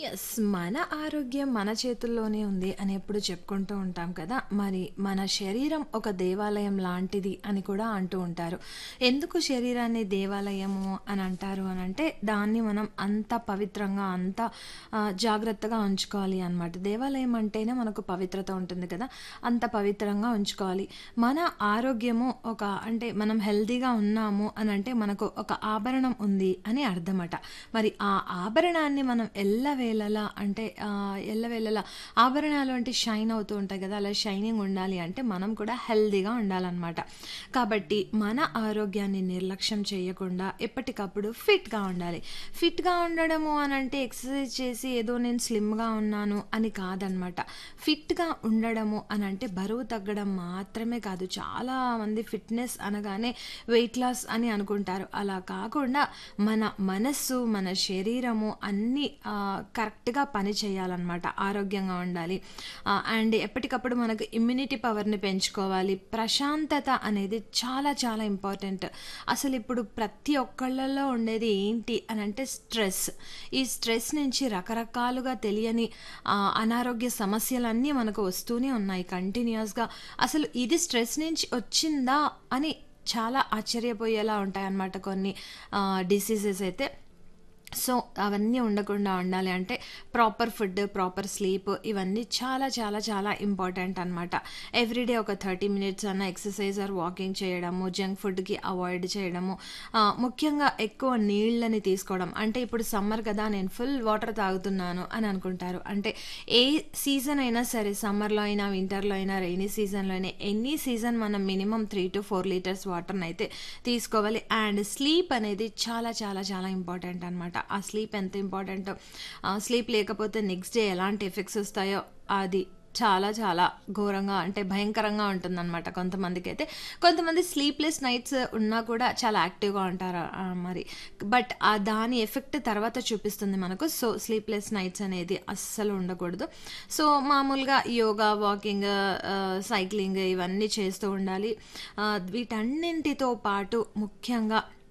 Yes. మన ఆరోగ్యం మన చేతుల్లోనే ఉంది అని ఎప్పుడు చెప్పుకుంటూ ఉంటాం కదా! మరి మన శరీరం ఒక దేవాలయం లాంటిది అని కూడా అంటూ ఉంటారు. ఎందుకు శరీరాన్ని దేవాలయము అని అంటారు అనంటే, దాన్ని మనం అంత పవిత్రంగా, అంత ఆహ్, జాగ్రత్తగా ఉంచుకోవాలి అనమాట. దేవాలయం అంటేనే మనకు పవిత్రత ఉంటుంది కదా! అంత పవిత్రంగా ఉంచుకోవాలి. మన ఆరోగ్యము ఒక అంటే మనం హెల్తీగా ఉన్నాము అనంటే, మనకు ఒక ఆభరణం ఉంది అని అర్థమట. మరి ఆ ఆభరణాన్ని మనం ఎల్లవేళలా అంటే ఆహ్, ఎల్లవేళలా ఆభరణాలు అంటే షైన్ అవుతూ ఉంటాయి కదా! అలా షైనింగ్ ఉండాలి అంటే మనం కూడా హెల్తీగా ఉండాలనమాట. కాబట్టి మన ఆరోగ్యాన్ని నిర్లక్ష్యం చేయకుండా ఎప్పటికప్పుడు ఫిట్‌గా ఉండాలి. ఫిట్‌గా ఉండడము అనంటే ఎక్సర్సైజ్ చేసి ఏదో నేను స్లిమ్‌గా ఉన్నాను అని కాదనమాట. ఫిట్‌గా ఉండడము అనంటే బరువు తగ్గడం మాత్రమే కాదు. చాలా మంది ఫిట్‌నెస్ అనగానే వెయిట్ లాస్ అని అనుకుంటారు. అలా కాకుండా మన మనస్సు, మన శరీరము అన్నీ ఆహ్, కరెక్ట్‌గా పని చేయాలనమాట. ఆరోగ్యంగా ఉండాలి. ఆహ్, అండ్ ఎప్పటికప్పుడు మనకు ఇమ్యూనిటీ పవర్‌ని పెంచుకోవాలి. ప్రశాంతత అనేది చాలా చాలా ఇంపార్టెంట్. అసలిప్పుడు ప్రతి ఒక్కళ్ళలో ఉండేది ఏంటి అనంటే స్ట్రెస్. ఈ స్ట్రెస్ నుంచి రకరకాలుగా తెలియని ఆహ్, అనారోగ్య సమస్యలన్నీ మనకు వస్తూనే ఉన్నాయి కంటిన్యూయస్‌గా. అసలు ఇది స్ట్రెస్ నుంచి వచ్చిందా అని చాలా ఆశ్చర్యపోయేలా ఉంటాయన్నమాట కొన్ని ఆహ్, డిసీజెస్ అయితే. సో, అవన్నీ ఉండకుండా ఉండాలి అంటే ప్రాపర్ ఫుడ్, ప్రాపర్ స్లీప్ ఇవన్నీ చాలా చాలా చాలా ఇంపార్టెంట్ అనమాట. ఎవ్రీడే ఒక 30 మినిట్స్ అన్నా ఎక్సర్సైజ్ ఆర్ వాకింగ్ చేయడము, జంక్ ఫుడ్‌కి అవాయిడ్ చేయడము, ఆహ్, ముఖ్యంగా ఎక్కువ నీళ్ళని తీసుకోవడం. అంటే ఇప్పుడు సమ్మర్ కదా! నేను ఫుల్ వాటర్ తాగుతున్నాను అని అనుకుంటారు. అంటే ఏ సీజన్ అయినా సరే సమ్మర్‌లో అయినా, వింటర్‌లో అయినా, రెయినీ సీజన్‌లో అయినా ఎనీ సీజన్ మనం మినిమమ్ 3-4 లీటర్స్ వాటర్‌నయితే తీసుకోవాలి. అండ్ స్లీప్ అనేది చాలా చాలా చాలా ఇంపార్టెంట్ అనమాట. ఆ స్లీప్ ఎంత ఇంపార్టెంటో ఆహ్, స్లీప్ లేకపోతే నెక్స్ట్ డే ఎలాంటి ఎఫెక్ట్స్ వస్తాయో అది చాలా చాలా ఘోరంగా అంటే భయంకరంగా ఉంటుందనమాట కొంతమందికైతే. కొంతమంది స్లీప్‌లెస్ నైట్స్ ఉన్నా కూడా చాలా యాక్టివ్‌గా ఉంటారు ఆహ్, మరి. బట్ ఆ దాని ఎఫెక్ట్ తర్వాత చూపిస్తుంది మనకు. సో, స్లీప్‌లెస్ నైట్స్ అనేది అస్సలు ఉండకూడదు. సో, మామూలుగా యోగా, వాకింగ్ ఆహ్, సైక్లింగ్ ఇవన్నీ చేస్తూ ఉండాలి. ఆహ్, వీటన్నింటితో పాటు ముఖ్యంగా